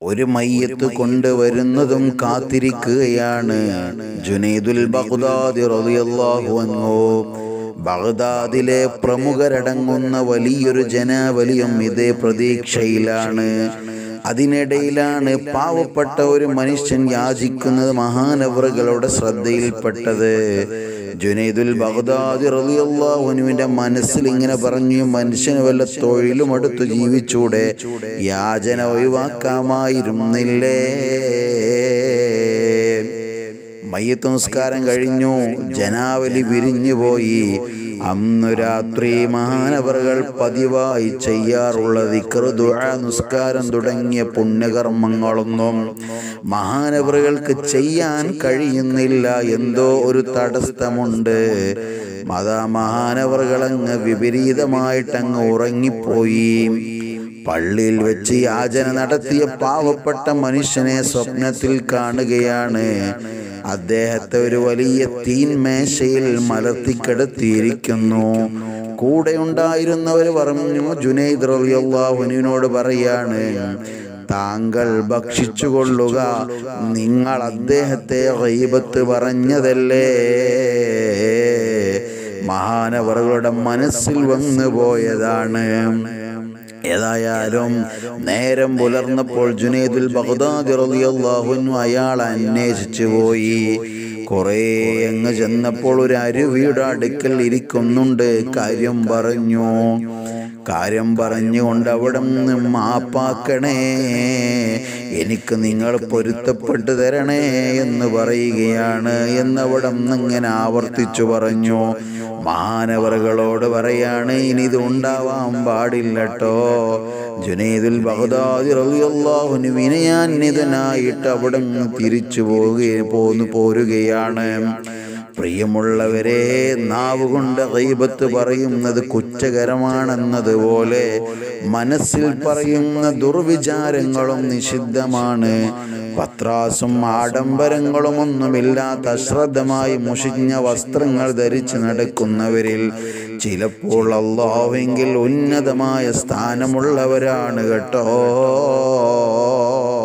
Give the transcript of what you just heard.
ഒരു മയ്യത്ത് കൊണ്ടുവരുന്നതും കാത്തിരിക്കുകയാണ് ജുനൈദുൽ ബഗ്ദാദി റളിയല്ലാഹു അൻഹു ബഗ്ദാദിലെ പ്രമുഖരടങ്ങുന്ന വലിയൊരു ജനാവലിയും ഇതേ പ്രതീക്ഷയിലാണ് അതിനിടയിലാണ് പാവപ്പെട്ട ഒരു മനുഷ്യൻ യാചിക്കുന്നത് മഹാനവറുകളുടെ ശ്രദ്ധയിൽപ്പെട്ടത് ജുനൈദുൽ ബഗ്ദാദി റളിയല്ലാഹുവിന്റെ മനസ്സിൽ ഇങ്ങനെ പറഞ്ഞു മനുഷ്യന് വല്ല തൊഴിലും അടുത്ത് ജീവിച്ചൂടെ യാചന ഒഴിവാക്കാമായിരുന്നില്ലേ മയ്യത്ത് നിസ്കാരം കഴിഞ്ഞു ജനാവലി വിരിഞ്ഞുപോയി അന്നു രാത്രി മഹാനവറുകൾ പതിവായി ചെയ്യാറുള്ള ദിക്ർ ദുആ നിസ്കാരം തുടങ്ങിയ പുണ്യകർമ്മങ്ങളൊന്നും മഹാനവറുകൾക്ക് ചെയ്യാൻ കഴിയുന്നില്ല എന്തോ ഒരു തടസ്സമുണ്ട് മത മഹാനവറുകളങ്ങ് വിപരീതമായിട്ടങ്ങ് ഉറങ്ങിപ്പോയി പള്ളിയിൽ വെച്ച് യാചന നടത്തിയ പാവപ്പെട്ട മനുഷ്യനെ സ്വപ്നത്തിൽ കാണുകയാണ് അദ്ദേഹത്തെ ഒരു വലിയ തീൻമേശയിൽ മലർത്തിക്കിടത്തിയിരിക്കുന്നു കൂടെ ഉണ്ടായിരുന്നവർ പറഞ്ഞു ജുനൈദ് റളിയല്ലാഹുവിനോട് പറയാണ് താങ്കൾ ഭക്ഷിച്ചുകൊള്ളുക നിങ്ങൾ അദ്ദേഹത്തെ ഗൈബത്ത് പറഞ്ഞതല്ലേ മഹാനവറുകളുടെ മനസ്സിൽ വന്നു പോയതാണ് ഏതായാലും നേരം പുലർന്നപ്പോൾ ജുനൈദുൽ ബഗ്ദാദി റളിയല്ലാഹു അൻഹു അയാൾ അന്വേഷിച്ചു പോയി കുറേ അങ്ങ് ചെന്നപ്പോൾ ഒരു അരുവിയുടെ അടുക്കൽ ഇരിക്കുന്നുണ്ട് കാര്യം പറഞ്ഞു കാര്യം പറഞ്ഞുകൊണ്ട് അവിടെ നിന്ന് മാപ്പാക്കണേ എനിക്ക് നിങ്ങൾ പൊരുത്തപ്പെട്ടു തരണേ എന്ന് പറയുകയാണ് എന്നവിടെ നിന്ന് ഇങ്ങനെ ആവർത്തിച്ചു പറഞ്ഞു മാനവറുകളോട് പറയാണ് ഇനി ഇത് ഉണ്ടാവാൻ പാടില്ലട്ടോ ജുനൈദുൽ ബഗ്ദാദി റളിയല്ലാഹുവിന് വിനയാന്വിതനായിട്ട് അവിടെ നിന്ന് തിരിച്ചു പോവുക പോന്നു പോരുകയാണ് പ്രിയമുള്ളവരെ നാവ് കൊണ്ട് ഗൈബത്ത് പറയുന്നത് കുറ്റകരമാണെന്നതുപോലെ മനസ്സിൽ പറയുന്ന ദുർവിചാരങ്ങളും നിഷിദ്ധമാണ് പത്രാസും ആഡംബരങ്ങളും ഒന്നുമില്ലാത്ത അശ്രദ്ധമായി മുഷിഞ്ഞ വസ്ത്രങ്ങൾ ധരിച്ച് നടക്കുന്നവരിൽ ചിലപ്പോൾ അള്ളാഹുവെങ്കിൽ ഉന്നതമായ സ്ഥാനമുള്ളവരാണ് കേട്ടോ